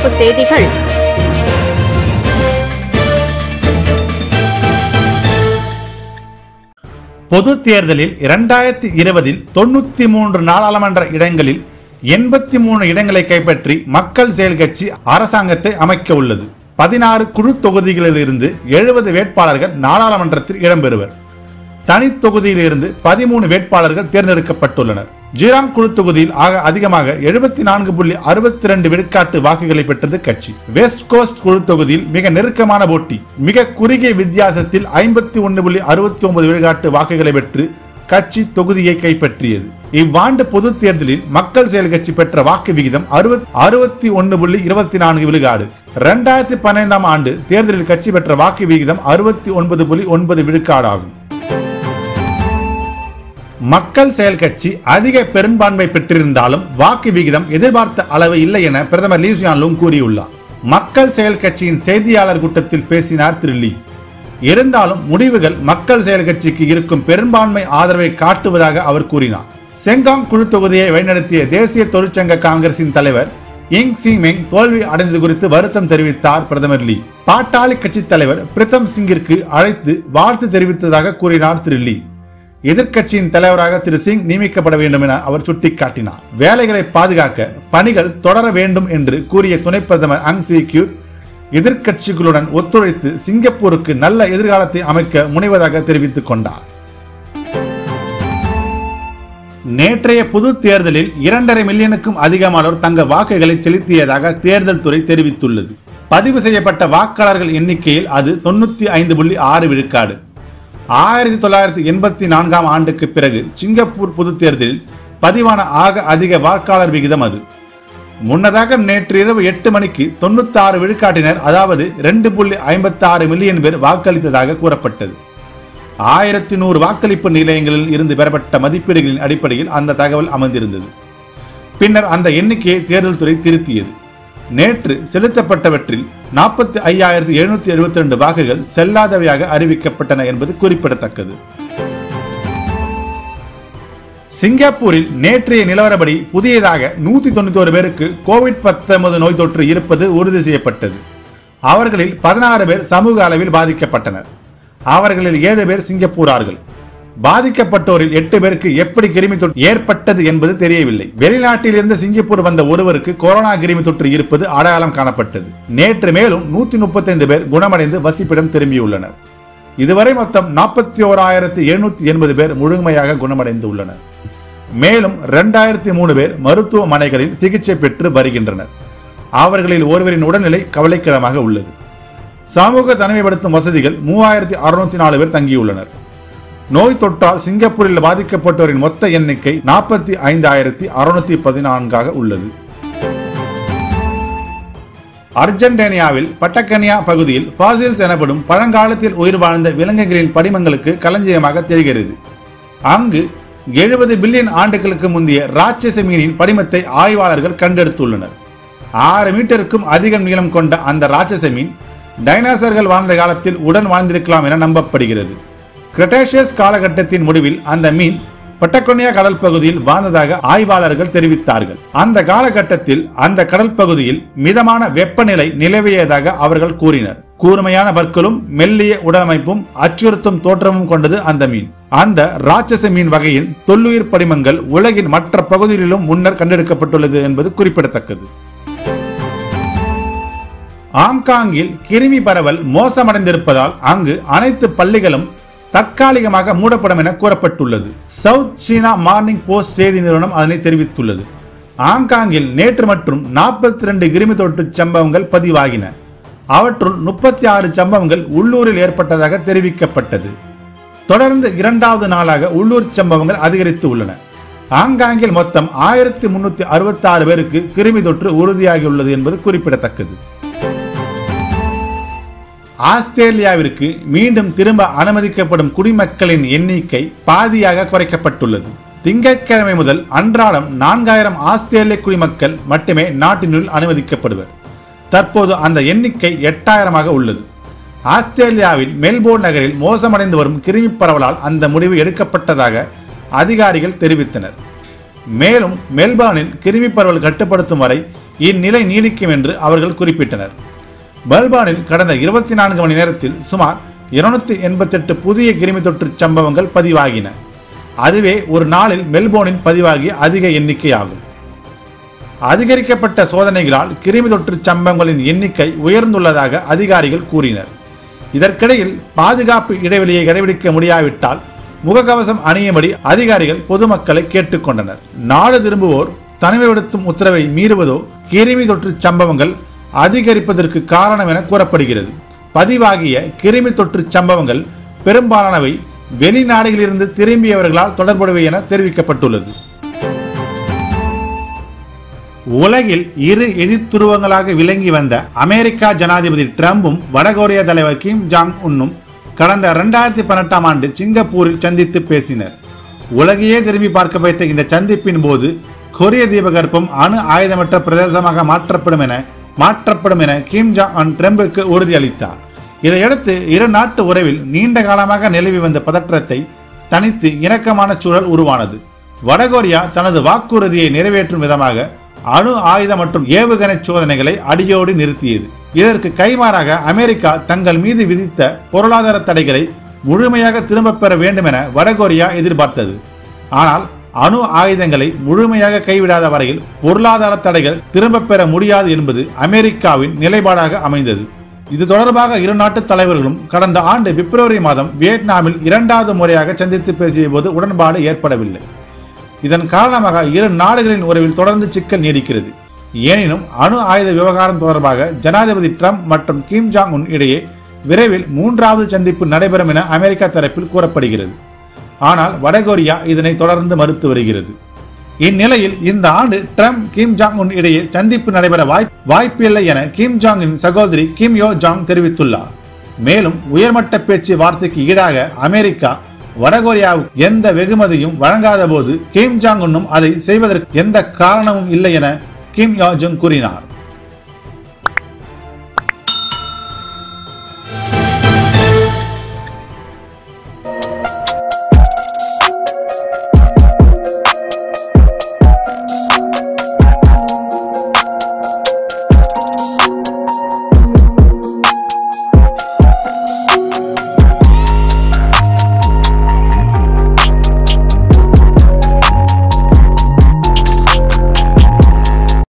தலைப்புச் செய்திகள் பொது தேர்தலில் இரண்டாயிரத்தி இருபதில் தொண்ணூத்தி மூன்று நாடாளுமன்ற இடங்களில் எண்பத்தி மூணு இடங்களை கைப்பற்றி மக்கள் செயல் கட்சி அரசாங்கத்தை அமைக்க உள்ளது பதினாறு குழு தொகுதிகளிலிருந்து எழுபது வேட்பாளர்கள் நாடாளுமன்றத்தில் இடம்பெறுவர் தனி தொகுதியிலிருந்து பதிமூணு வேட்பாளர்கள் தேர்ந்தெடுக்கப்பட்டுள்ளனர் ஜீராங் குழு தொகுதியில் ஆக அதிகமாக எழுபத்தி நான்கு புள்ளி அறுபத்தி ரெண்டு விழுக்காட்டு வாக்குகளை பெற்றது கட்சி வெஸ்ட் கோஸ்ட் குழு தொகுதியில் மிக நெருக்கமான போட்டி மிக குறுகிய வித்தியாசத்தில் ஐம்பத்தி ஒன்று புள்ளி அறுபத்தி ஒன்பது விழுக்காட்டு வாக்குகளை பெற்று கட்சி தொகுதியை கைப்பற்றியது இவ்வாண்டு பொது தேர்தலில் மக்கள் செயல் கட்சி பெற்ற வாக்கு விகிதம் அறுபத்தி ஒன்று புள்ளி இருபத்தி நான்கு விழுக்காடு இரண்டாயிரத்தி பதினைந்தாம் ஆண்டு தேர்தலில் கட்சி பெற்ற வாக்கு விகிதம் அறுபத்தி ஒன்பது புள்ளி ஒன்பது விழுக்காடு ஆகும் மக்கள் செயல் கட்சி அதிக பெரும்பான்மை பெற்றிருந்தாலும் வாக்கு விகிதம் எதிர்பார்த்த அளவு இல்லை என பிரதமர் லீ சியான் லூங் கூறியுள்ளார் மக்கள் செயல் கட்சியின் செய்தியாளர் கூட்டத்தில் பேசினார் திரு லீ இருந்தாலும் முடிவுகள் மக்கள் செயல் கட்சிக்கு இருக்கும் பெரும்பான்மை ஆதரவை காட்டுவதாக அவர் கூறினார் செங்காங் குழு தொகுதியை வழிநடத்திய தேசிய தொழிற்சங்க காங்கிரசின் தலைவர் இங் சி மெங் தோல்வி அடைந்தது குறித்து வருத்தம் தெரிவித்தார் பிரதமர் லீ பாட்டாளி கட்சி தலைவர் பிரதம் சிங்கிற்கு அழைத்து வாழ்த்து தெரிவித்ததாக கூறினார் திரு லீ எதிர்க்கட்சியின் தலைவராக திரு சிங் நியமிக்கப்பட வேண்டும் என அவர் சுட்டிக்காட்டினார் வேலைகளை பாதுகாக்க பணிகள் தொடர வேண்டும் என்று கூறிய துணை பிரதமர் அங் ஸ்வீ கியூட் எதிர்க்கட்சிகளுடன் ஒத்துழைத்து சிங்கப்பூருக்கு நல்ல எதிர்காலத்தை அமைக்க முனைவதாக தெரிவித்துக் கொண்டார் நேற்றைய பொது தேர்தலில் இரண்டரை மில்லியனுக்கும் அதிகமானோர் தங்க வாக்குகளை செலுத்தியதாக தேர்தல் துறை தெரிவித்துள்ளது பதிவு செய்யப்பட்ட வாக்காளர்கள் எண்ணிக்கையில் அது தொண்ணூத்தி ஐந்து புள்ளி ஆறு விழுக்காடு ஆயிரத்தி தொள்ளாயிரத்தி எண்பத்தி நான்காம் ஆண்டுக்கு பிறகு சிங்கப்பூர் பொது தேர்தலில் பதிவான ஆக அதிக வாக்காளர் விகிதம் அது முன்னதாக நேற்று இரவு எட்டு மணிக்கு தொண்ணூத்தி ஆறு விழுக்காட்டினர் அதாவது ரெண்டு புள்ளி ஐம்பத்தி ஆறு மில்லியன் பேர் வாக்களித்ததாக கூறப்பட்டது ஆயிரத்தி நூறு வாக்களிப்பு நிலையங்களில் இருந்து பெறப்பட்ட மதிப்பீடுகளின் அடிப்படையில் அந்த தகவல் அமர்ந்திருந்தது பின்னர் அந்த எண்ணிக்கையை தேர்தல் துறை திருத்தியது நேற்று செலுத்தப்பட்டவற்றில் நாற்பத்தி ஐயாயிரத்தி எழுநூத்தி எழுபத்தி ரெண்டு வாக்குகள் செல்லாதவையாக அறிவிக்கப்பட்டன என்பது குறிப்பிடத்தக்கது சிங்கப்பூரில் நேற்றைய நிலவரப்படி புதியதாக நூத்தி தொண்ணூத்தி ஒரு பேருக்கு கோவிட் பத்தொன்பது நோய் தொற்று இருப்பது உறுதி செய்யப்பட்டது அவர்களில் பதினாறு பேர் சமூக அளவில் பாதிக்கப்பட்டனர் அவர்களில் ஏழு பேர் சிங்கப்பூரார்கள் பாதிக்கப்பட்டோரில் எட்டு பேருக்கு எப்படி கிருமி தொற்று ஏற்பட்டது என்பது தெரியவில்லை வெளிநாட்டில் இருந்து சிங்கப்பூர் வந்த ஒருவருக்கு கொரோனா கிருமி தொற்று இருப்பது அடையாளம் காணப்பட்டது நேற்று மேலும் நூத்தி முப்பத்தைந்து பேர் குணமடைந்து வசிப்பிடம் திரும்பியுள்ளனர் இதுவரை மொத்தம் நாற்பத்தி ஓராயிரத்தி எழுநூத்தி எண்பது பேர் முழுமையாக குணமடைந்து உள்ளனர் மேலும் இரண்டாயிரத்தி மூணு பேர் மருத்துவமனைகளில் சிகிச்சை பெற்று வருகின்றனர் அவர்களில் ஒருவரின் உடல்நிலை கவலைக்கிடமாக உள்ளது சமூக தனிமைப்படுத்தும் வசதிகள் மூவாயிரத்தி அறுநூத்தி நாலு பேர் தங்கியுள்ளனர் நோய் தொற்றால் சிங்கப்பூரில் பாதிக்கப்பட்டோரின் மொத்த எண்ணிக்கை நாற்பத்தி ஐந்தாயிரத்தி அறுநூத்தி பதினான்காக உள்ளது அர்ஜென்டினியாவில் பட்டக்கனியா பகுதியில் பாசில்ஸ் எனப்படும் பழங்காலத்தில் உயிர் வாழ்ந்த விலங்குகளின் படிமங்களுக்கு களஞ்சியமாக தெரிகிறது அங்கு எழுபது பில்லியன் ஆண்டுகளுக்கு முந்தைய ராட்சச மீனின் படிமத்தை ஆய்வாளர்கள் கண்டெடுத்துள்ளனர் ஆறு மீட்டருக்கும் அதிகம் நீளம் கொண்ட அந்த ராட்சச மீன் டைனாசர்கள் வாழ்ந்த காலத்தில் உடன் வாழ்ந்திருக்கலாம் என நம்பப்படுகிறது கிரட்டேஷியஸ் காலகட்டத்தின் முடிவில் அந்த மீன் பட்டக்கொன்னியா கடல் பகுதியில் வாழ்ந்ததாக ஆய்வாளர்கள் தெரிவித்தார்கள் அந்த காலகட்டத்தில் அந்த கடல் பகுதியில் மிதமான வெப்பநிலை நிலவியதாக அவர்கள் கூறினர் கூர்மையான பற்களும் மெல்லிய உடலமைப்பும் அச்சுறுத்தும் தோற்றமும் கொண்டது அந்த மீன் அந்த ராட்சச மீன் வகையின் தொல்லுயிர் படிமங்கள் உலகின் மற்ற பகுதிகளிலும் முன்னர் கண்டெடுக்கப்பட்டுள்ளது என்பது குறிப்பிடத்தக்கது ஆங்காங்கில் கிருமி பரவல் மோசமடைந்திருப்பதால் அங்கு அனைத்து பள்ளிகளும் தற்காலிகமாக மூடப்படும் என கூறப்பட்டுள்ளது சவுத் சீனா மார்னிங் போஸ்ட் செய்தி நிறுவனம் அதனை தெரிவித்துள்ளது ஆங்காங்கில் நேற்று மற்றும் நாற்பத்தி ரெண்டு கிருமி தொற்று சம்பவங்கள் பதிவாகின அவற்றுள் முப்பத்தி ஆறு சம்பவங்கள் உள்ளூரில் ஏற்பட்டதாக தெரிவிக்கப்பட்டது தொடர்ந்து இரண்டாவது நாளாக உள்ளூர் சம்பவங்கள் அதிகரித்து உள்ளன ஆங்காங்கில் மொத்தம் ஆயிரத்தி முன்னூத்தி அறுபத்தி ஆறு பேருக்கு கிருமி தொற்று உறுதியாகியுள்ளது என்பது குறிப்பிடத்தக்கது ஆஸ்திரேலியாவிற்கு மீண்டும் திரும்ப அனுமதிக்கப்படும் குடிமக்களின் எண்ணிக்கை பாதியாக குறைக்கப்பட்டுள்ளது திங்கட்கிழமை முதல் அன்றாடம் நான்காயிரம் ஆஸ்திரேலிய குடிமக்கள் மட்டுமே நாட்டினுள் அனுமதிக்கப்படுவர் தற்போது அந்த எண்ணிக்கை எட்டாயிரமாக உள்ளது ஆஸ்திரேலியாவில் மெல்போர்ன் நகரில் மோசமடைந்து வரும் கிருமி பரவலால் அந்த முடிவு எடுக்கப்பட்டதாக அதிகாரிகள் தெரிவித்தனர் மேலும் மெல்பர்னில் கிருமி பரவல் கட்டுப்படுத்தும் வரை இந்நிலை நீடிக்கும் என்று அவர்கள் குறிப்பிட்டனர் மெல்பர்னில் கடந்த இருபத்தி நான்கு மணி நேரத்தில் சுமார் இருநூத்தி எண்பத்தெட்டு புதிய கிருமி தொற்று சம்பவங்கள் பதிவாகின அதுவே ஒரு நாளில் மெல்போர்னில் பதிவாகிய அதிக எண்ணிக்கையாகும் அதிகரிக்கப்பட்ட சோதனைகளால் கிருமி தொற்று சம்பவங்களின் எண்ணிக்கை உயர்ந்துள்ளதாக அதிகாரிகள் கூறினர் இதற்கிடையில் பாதுகாப்பு இடைவெளியை கடைபிடிக்க முடியாவிட்டால் முகக்கவசம் அணியும்படி அதிகாரிகள் பொதுமக்களை கேட்டுக்கொண்டனர் நாடு திரும்புவோர் தனிமைப்படுத்தும் உத்தரவை மீறுவதோ கிருமி தொற்று சம்பவங்கள் அதிகரிப்பதற்கு காரணம் என கூறப்படுகிறது பதிவாகிய கிருமி தொற்று சம்பவங்கள் பெரும்பாலானவை வெளிநாடுகளிலிருந்து திரும்பியவர்களால் தொடர்புடையவை என தெரிவிக்கப்பட்டுள்ளது உலகில் இரு எதிர்த்துருவங்களாக விளங்கி வந்த அமெரிக்கா ஜனாதிபதி டிரம்பும் வடகொரிய தலைவர் கிம் ஜாங் உன்னும் கடந்த இரண்டாயிரத்தி பதினெட்டாம் ஆண்டு சிங்கப்பூரில் சந்தித்து பேசினர் உலகையே திரும்பி பார்க்க வைத்த இந்த சந்திப்பின் போது கொரிய தீபகற்பம் அணு ஆயுதமற்ற பிரதேசமாக மாற்றப்படும் என மாற்றப்படும் என கிம் ஜாங் அன் ட்ரம்புக்கு உறுதியளித்தார் இதையடுத்து இரு நாட்டு உறவில் நீண்ட காலமாக நிலவி வந்த பதற்றத்தை தனித்து இணக்கமான சூழல் உருவானது வடகொரியா தனது வாக்குறுதியை நிறைவேற்றும் விதமாக அணு ஆயுத மற்றும் ஏவுகணை சோதனைகளை அடியோடு நிறுத்தியது இதற்கு கைமாறாக அமெரிக்கா தங்கள் மீது விதித்த பொருளாதார தடைகளை முழுமையாக திரும்பப் பெற வேண்டும் என வடகொரியா எதிர்பார்த்தது ஆனால் அணு ஆயுதங்களை முழுமையாக கைவிடாத வரையில் பொருளாதார தடைகள் திரும்பப் பெற முடியாது என்பது அமெரிக்காவின் நிலைப்பாடாக அமைந்தது இது தொடர்பாக இரு நாட்டு தலைவர்களும் கடந்த ஆண்டு பிப்ரவரி மாதம் வியட்நாமில் இரண்டாவது முறையாக சந்தித்து பேசிய போது உடன்பாடு ஏற்படவில்லை இதன் காரணமாக இரு நாடுகளின் உறவில் தொடர்ந்து சிக்கல் நீடிக்கிறது எனினும் அணு ஆயுத விவகாரம் தொடர்பாக ஜனாதிபதி ட்ரம்ப் மற்றும் கிம் ஜாங் உன் இடையே விரைவில் மூன்றாவது சந்திப்பு நடைபெறும் என அமெரிக்கா தரப்பில் கூறப்படுகிறது ஆனால் வடகொரியா இதனை தொடர்ந்து மறுத்து வருகிறது இந்நிலையில் இந்த ஆண்டு ட்ரம்ப் கிம் ஜாங் உன் இடையே சந்திப்பு நடைபெற வாய்ப் வாய்ப்பில்லை என கிம் ஜாங்கின் சகோதரி கிம் யோ ஜாங் தெரிவித்துள்ளார் மேலும் உயர்மட்ட பேச்சு வார்த்தைக்கு ஈடாக அமெரிக்கா வடகொரியாவுக்கு எந்த வெகுமதியும் வழங்காத போது கிம் ஜாங் உன்னும் அதை செய்வதற்கு எந்த காரணமும் இல்லை என கிம் யோ ஜங் கூறினார்